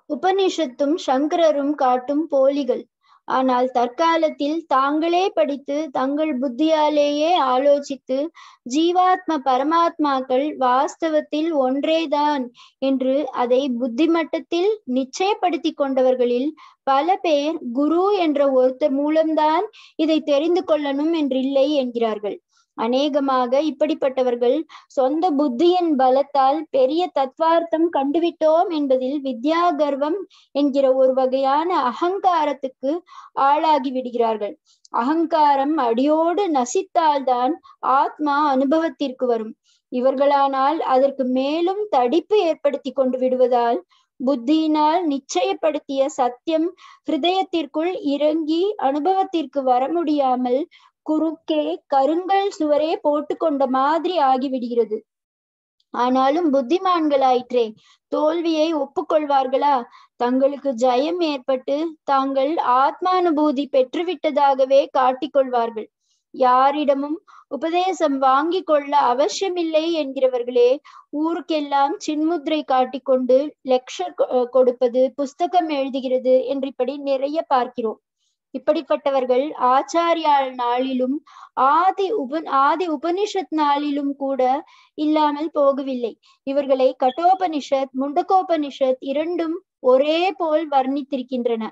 உபனிஷத்தும் சங்கரரும் காட்டும் போலிகள் ஆனால் தற்காலத்தில் தாங்களே படித்து தங்கள் புத்தியாலேயே ஆலோசித்து ஜீவாத்ம பரமாத்மாக்கள் வாஸ்தவத்தில் ஒன்றேதான் என்று அதை புத்தி மட்டத்தில் நிச்சயப்படுத்தி கொண்டவர்களில் பல பேர் குரு என்ற ஒருத்தர் மூலம்தான் இதை தெரிந்து கொள்ளணும் என்றில்லை என்கிறார்கள் அநேகமாக இப்படிப்பட்டவர்கள் சொந்த புத்தியின் பலத்தால் பெரிய தத்வார்த்தம் கண்டுவிட்டோம் என்பதில் வித்யா கர்வம் என்கிற ஒரு வகையான அகங்காரத்துக்கு ஆளாகி விடுகிறார்கள் அகங்காரம் அடியோடு நசித்தால்தான் ஆத்மா அனுபவத்திற்கு வரும் இவர்களானால் அதற்கு மேலும் தடிப்பு ஏற்படுத்தி கொண்டு விடுவதால் புத்தியினால் நிச்சயப்படுத்திய சத்தியம் ஹிருதயத்திற்குள் இறங்கி அனுபவத்திற்கு வர முடியாமல் குறுக்கே கருங்கல் சுவரே போட்டு கொண்ட மாதிரி ஆகிவிடுகிறது ஆனாலும் புத்திமான்களாயிற்றே தோல்வியை ஒப்புக்கொள்வார்களா தங்களுக்கு ஜெயம் ஏற்பட்டு தாங்கள் ஆத்மானுபூதி பெற்றுவிட்டதாகவே காட்டிக்கொள்வார்கள் யாரிடமும் உபதேசம் வாங்கி கொள்ள அவசியமில்லை என்கிறவர்களே ஊருக்கெல்லாம் சின்முத்ரை காட்டிக்கொண்டு லெக்சர் கொடுப்பது புஸ்தகம் எழுதுகிறது என்று இப்படி நிறைய பார்க்கிறோம் இப்படிப்பட்டவர்கள் ஆச்சாரியால் நாளிலும் ஆதி உப ஆதி உபனிஷத் நாளிலும் கூட இல்லாமல் போகவில்லை இவர்களை கட்டோபனிஷத் முண்டகோபனிஷத் இரண்டும் ஒரே போல் வர்ணித்திருக்கின்றன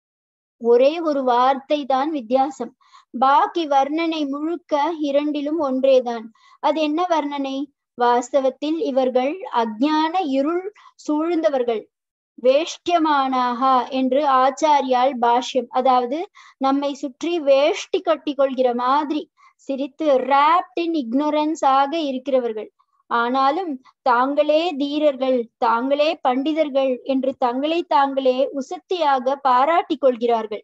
ஒரே ஒரு வார்த்தை தான் வித்தியாசம் பாக்கி வர்ணனை முழுக்க இரண்டிலும் ஒன்றேதான் அது என்ன வர்ணனை வாஸ்தவத்தில் இவர்கள் அஜ்ஞான இருள் சூழ்ந்தவர்கள் வேஷ்டியமானாகா என்று ஆச்சாரியால் பாஷ்யம் அதாவது நம்மை சுற்றி வேஷ்டி கட்டி கொள்கிற மாதிரி சிரித்து ராப்ட் இன் இக்னோரன்ஸ் ஆக இருக்கிறவர்கள் ஆனாலும் தாங்களே தீரர்கள் தாங்களே பண்டிதர்கள் என்று தங்களை தாங்களே உசத்தியாக பாராட்டிக் கொள்கிறார்கள்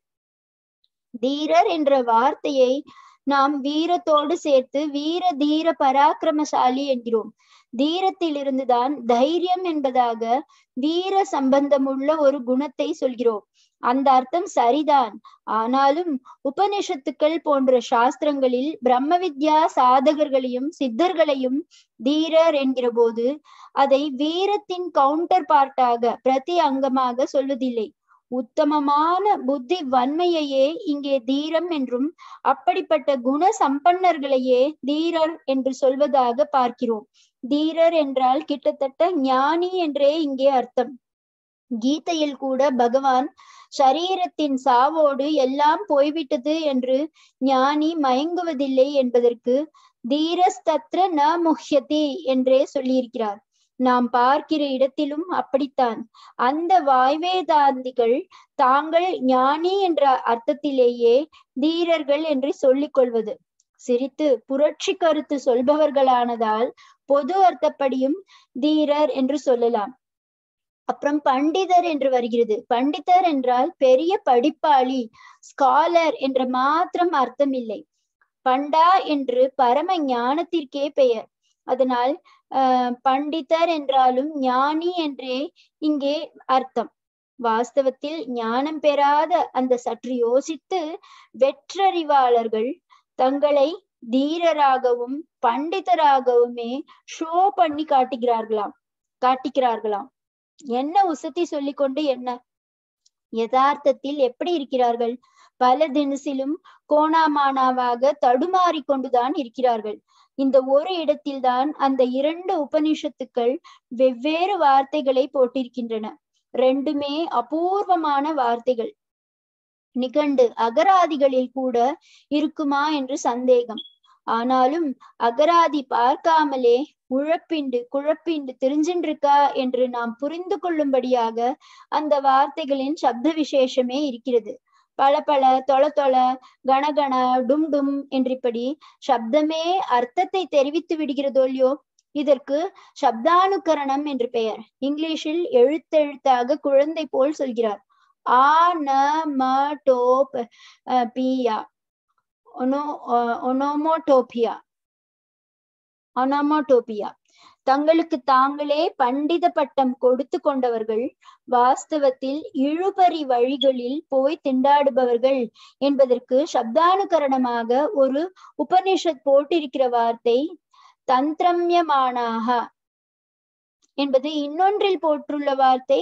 தீரர் என்ற வார்த்தையை நாம் வீரத்தோடு சேர்த்து வீர தீர பராக்கிரமசாலி என்கிறோம் தீரத்தில் இருந்துதான் தைரியம் என்பதாக வீர சம்பந்தமுள்ள ஒரு குணத்தை சொல்கிறோம் அந்த அர்த்தம் சரிதான் ஆனாலும் உபனிஷத்துக்கள் போன்ற சாஸ்திரங்களில் பிரம்ம வித்யா சாதகர்களையும் சித்தர்களையும் தீரர் என்கிற போது அதை வீரத்தின் கவுண்டர் பார்ட்டாக பிரதி அங்கமாக சொல்வதில்லை உத்தமமான புத்தி வன்மையையே இங்கே தீரம் என்றும் அப்படிப்பட்ட குண சம்பன்னர்களையே தீரர் என்று சொல்வதாக பார்க்கிறோம் தீரர் என்றால் கிட்டத்தட்ட ஞானி என்றே இங்கே அர்த்தம் கீதையில் கூட பகவான் சரீரத்தின் சாவோடு எல்லாம் போய்விட்டது என்று ஞானி மயங்குவதில்லை என்பதற்கு தீரஸ்தத்ர ந முஹ்யதி என்றே சொல்லியிருக்கிறார் நாம் பார்க்கிற இடத்திலும் அப்படித்தான் அந்த வாய்வேதாந்திகள் தாங்கள் ஞானி என்ற அர்த்தத்திலேயே தீரர்கள் என்று சொல்லிக் கொள்வது சிரித்து புரட்சி கருத்து சொல்பவர்களானதால் பொது அர்த்தப்படியும் தீரர் என்று சொல்லலாம் அப்புறம் பண்டிதர் என்று வருகிறது பண்டிதர் என்றால் பெரிய படிப்பாளி ஸ்காலர் என்ற மாத்திரம் அர்த்தம் இல்லை பண்டா என்று பரம ஞானத்திற்கே பெயர் அதனால் அஹ் பண்டிதர் என்றாலும் ஞானி என்றே இங்கே அர்த்தம் வாஸ்தவத்தில் ஞானம் பெறாத அந்த சற்று யோசித்து வெற்றறிவாளர்கள் தங்களை தீரராகவும் பண்டிதராகவுமே ஷோ பண்ணி காட்டுகிறார்களாம் காட்டிக்கிறார்களாம் என்ன உசத்தி சொல்லிக்கொண்டு என்ன யதார்த்தத்தில் எப்படி இருக்கிறார்கள் பல தினசிலும் கோணாமானாவாக தடுமாறி கொண்டுதான் இருக்கிறார்கள் இந்த ஒரு இடத்தில்தான் அந்த இரண்டு உபனிஷத்துக்கள் வெவ்வேறு வார்த்தைகளை போட்டிருக்கின்றன ரெண்டுமே அபூர்வமான வார்த்தைகள் நிகண்டு அகராதிகளில் கூட இருக்குமா என்று சந்தேகம் ஆனாலும் அகராதி பார்க்காமலே உழப்பிண்டு குழப்பிண்டு தெரிஞ்சின்றிருக்கா என்று நாம் புரிந்து கொள்ளும்படியாக அந்த வார்த்தைகளின் சப்த விசேஷமே இருக்கிறது பல பல தொல தொல கணகண டும் டும் என்றிப்படி சப்தமே அர்த்தத்தை தெரிவித்து விடுகிறதோ இல்லையோ இதற்கு சப்தானுக்கரணம் என்று பெயர் இங்கிலீஷில் எழுத்தெழுத்தாக குழந்தை போல் சொல்கிறார் ஆ ந ம டோ பியா ஒனோ ஒனோமோடோபியா ஒனோமோடோபியா தங்களுக்கு தாங்களே பண்டித பட்டம் கொடுத்து கொண்டவர்கள் வாஸ்தவத்தில் இழுபறி வழிகளில் போய் திண்டாடுபவர்கள் என்பதற்கு சப்தானுகரணமாக ஒரு உபனிஷத் போட்டிருக்கிற வார்த்தை தந்திரம்யமானாக என்பது இன்னொன்றில் போற்றுள்ள வார்த்தை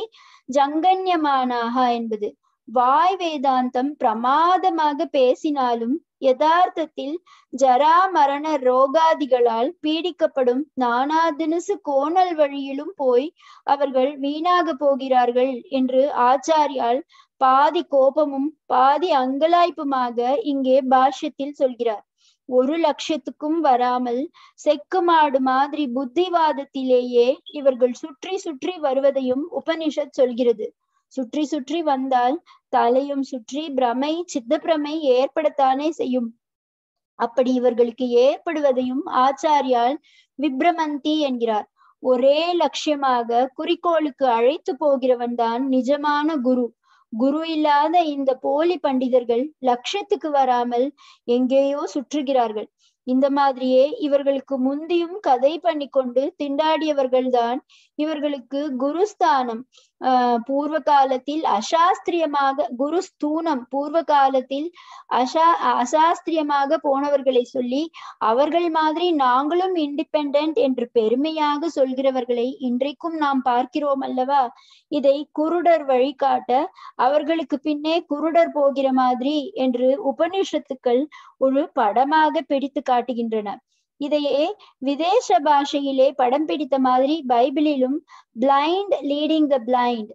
ஜங்கன்யமானாக என்பது வாய் வேதாந்தம் பிரமாதமாக பேசினாலும் யதார்த்தத்தில் ஜரா மரண ரோகாதிகளால் பீடிக்கப்படும் நானாதினுசு கோணல் வழியிலும் போய் அவர்கள் வீணாக போகிறார்கள் என்று ஆச்சாரியால் பாதி கோபமும் பாதி அங்கலாய்ப்புமாக இங்கே பாஷ்யத்தில் சொல்கிறார் ஒரு லட்சத்துக்கும் வராமல் செக்குமாடு மாதிரி புத்திவாதத்திலேயே இவர்கள் சுற்றி சுற்றி வருவதையும் உபனிஷத் சொல்கிறது சுற்றி சுற்றி வந்தால் தலையும் சுற்றி பிரமை சித்த பிரமை ஏற்படத்தானே செய்யும் அப்படி இவர்களுக்கு ஏற்படுவதையும் ஆச்சாரியால் விப்ரமந்தி என்கிறார் ஒரே லட்சியமாக குறிக்கோளுக்கு அழைத்து போகிறவன் தான் நிஜமான குரு குரு இல்லாத இந்த போலி பண்டிதர்கள் லட்சத்துக்கு வராமல் எங்கேயோ சுற்றுகிறார்கள் இந்த மாதிரியே இவர்களுக்கு முந்தியும் கதை பண்ணி கொண்டு திண்டாடியவர்கள்தான் இவர்களுக்கு குருஸ்தானம் ஆஹ் பூர்வ காலத்தில் அசாஸ்திரியமாக குரு ஸ்தூனம் பூர்வ காலத்தில் அசா அசாஸ்திரியமாக போனவர்களை சொல்லி அவர்கள் மாதிரி நாங்களும் இண்டிபெண்ட் என்று பெருமையாக சொல்கிறவர்களை இன்றைக்கும் நாம் பார்க்கிறோம் அல்லவா இதை குருடர் வழிகாட்ட அவர்களுக்கு பின்னே குருடர் போகிற மாதிரி என்று உபனிஷத்துக்கள் ஒரு படமாக பிடித்து காட்டுகின்றன இதையே விதேச பாஷையிலே படம் பிடித்த மாதிரி பைபிளிலும் பிளைண்ட் லீடிங் த பிளைண்ட்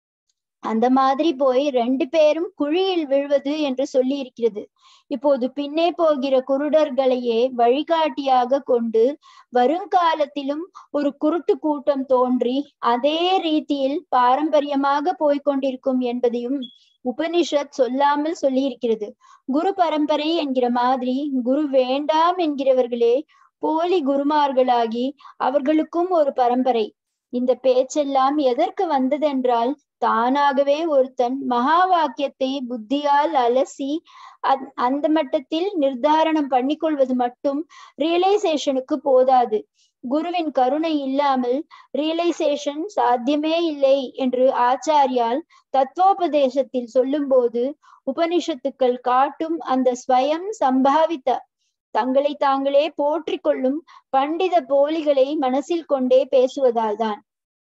அந்த மாதிரி போய் ரெண்டு பேரும் குழியில் விழுவது என்று சொல்லி இருக்கிறது இப்போது பின்னே போகிற குருடர்களையே வழிகாட்டியாக கொண்டு வருங்காலத்திலும் ஒரு குருட்டு கூட்டம் தோன்றி அதே ரீதியில் பாரம்பரியமாக போய்கொண்டிருக்கும் என்பதையும் உபனிஷத் சொல்லாமல் சொல்லி இருக்கிறது குரு பரம்பரை என்கிற மாதிரி குரு வேண்டாம் என்கிறவர்களே போலி குருமார்களாகி அவர்களுக்கும் ஒரு பரம்பரை இந்த பேச்செல்லாம் எதற்கு வந்ததென்றால் தானாகவே ஒருத்தன் மகா வாக்கியத்தை புத்தியால் அலசி அந்த மட்டத்தில் நிர்தாரணம் பண்ணிக்கொள்வது மட்டும் ரியலைசேஷனுக்கு போதாது குருவின் கருணை இல்லாமல் ரியலைசேஷன் சாத்தியமே இல்லை என்று ஆச்சாரியால் தத்துவோபதேசத்தில் சொல்லும்போது உபனிஷத்துக்கள் காட்டும் அந்த ஸ்வயம் சம்பாவித்த தங்களை தாங்களே போற்றிக் கொள்ளும் பண்டித போலிகளை மனசில் கொண்டே பேசுவதால் தான்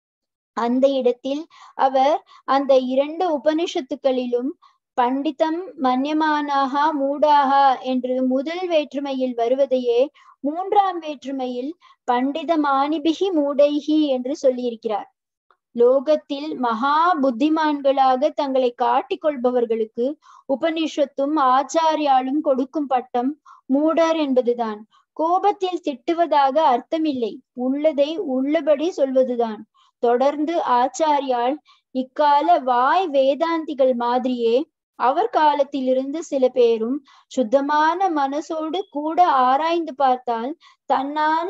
அந்த இடத்தில் அவர் அந்த இரண்டு உபனிஷத்துக்களிலும் பண்டிதம் மன்யமானாகா மூடாகா என்று முதல் வேற்றுமையில் வருவதையே மூன்றாம் வேற்றுமையில் பண்டித மாணிபிகி மூடைகி என்று சொல்லியிருக்கிறார் லோகத்தில் மகா புத்திமான்களாக தங்களை காட்டிக் கொள்பவர்களுக்கு உபனிஷத்தும் ஆச்சாரியாலும் கொடுக்கும் பட்டம் மூடர் என்பதுதான் கோபத்தில் திட்டுவதாக அர்த்தமில்லை உள்ளதை உள்ளபடி சொல்வதுதான் தொடர்ந்து ஆச்சாரியால் இக்கால வாய் வேதாந்திகள் மாதிரியே அவர் காலத்திலிருந்து சில பேரும் சுத்தமான மனசோடு கூட ஆராய்ந்து பார்த்தால் தன்னால்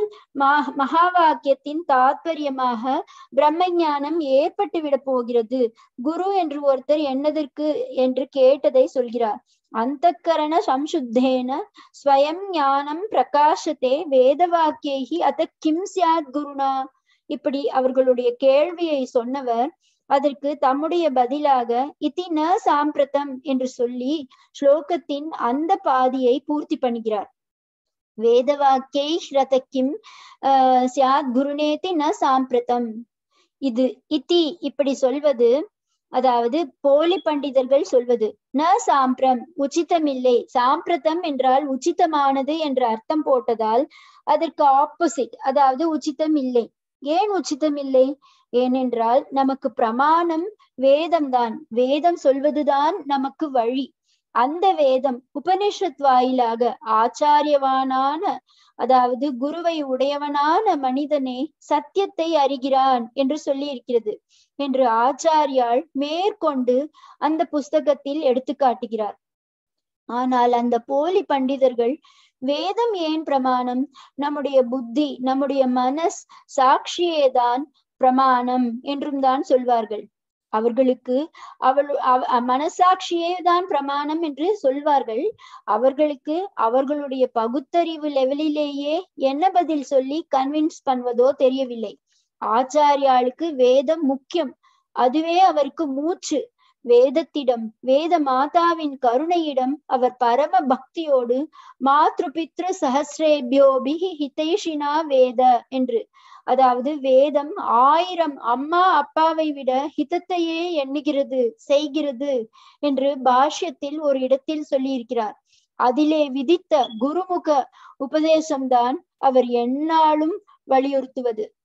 மகா வாக்கியத்தின் தாத்பரியமாக பிரம்ம ஞானம் ஏற்பட்டு விட போகிறது குரு என்று ஒருத்தர் என்னதற்கு என்று கேட்டதை சொல்கிறார் அந்த கரண சம்சுத்தேன ஸ்வயம் ஞானம் பிரகாசத்தே வேத வாக்கியகி அத கிம் சியாத் குருனா இப்படி அவர்களுடைய கேள்வியை சொன்னவர் அதற்கு தம்முடைய பதிலாக இத்தி ந சாம்பிரதம் என்று சொல்லி ஸ்லோகத்தின் அந்த பாதியை பூர்த்தி பண்ணுகிறார் வேத வாக்கியை ஸ்ரதக்கிம் ஆஹ் சியாத் குருநேதி ந சாம்பிரதம் இது இத்தி இப்படி சொல்வது அதாவது போலி பண்டிதர்கள் சொல்வது ந சாம்பிரம் உச்சிதமில்லை சாம்பிரதம் என்றால் உச்சிதமானது என்ற அர்த்தம் போட்டதால் அதற்கு ஆப்போசிட் அதாவது உச்சிதம் இல்லை ஏன் உச்சிதம் இல்லை ஏனென்றால் நமக்கு பிரமாணம் வேதம் தான் வேதம் சொல்வதுதான் நமக்கு வழி அந்த வேதம் உபனிஷத் வாயிலாக ஆச்சாரியவானான அதாவது குருவை உடையவனான மனிதனே சத்தியத்தை அறிகிறான் என்று சொல்லி இருக்கிறது என்று ஆச்சாரியால் மேற்கொண்டு அந்த புஸ்தகத்தில் எடுத்து காட்டுகிறார் ஆனால் அந்த போலி பண்டிதர்கள் வேதம் ஏன் பிரமாணம் நம்முடைய புத்தி நம்முடைய மனஸ் சாட்சியேதான் பிரமாணம் என்றும் தான் சொல்வார்கள் அவர்களுக்கு அவள் மனசாட்சியே தான் பிரமாணம் என்று சொல்வார்கள் அவர்களுக்கு அவர்களுடைய பகுத்தறிவு லெவலிலேயே என்ன பதில் சொல்லி கன்வின்ஸ் பண்ணுவதோ தெரியவில்லை ஆச்சாரியாளுக்கு வேதம் முக்கியம் அதுவே அவருக்கு மூச்சு வேதத்திடம் வேத மாதாவின் கருணையிடம் அவர் பரம பக்தியோடு மாத்ரு பித்ரு சஹசிரேபியோபி ஹிதைஷினா வேத என்று அதாவது வேதம் ஆயிரம் அம்மா அப்பாவை விட ஹிதத்தையே எண்ணுகிறது செய்கிறது என்று பாஷ்யத்தில் ஒரு இடத்தில் சொல்லியிருக்கிறார் அதிலே விதித்த குருமுக உபதேசம்தான் அவர் எந்நாளும் வலியுறுத்துவது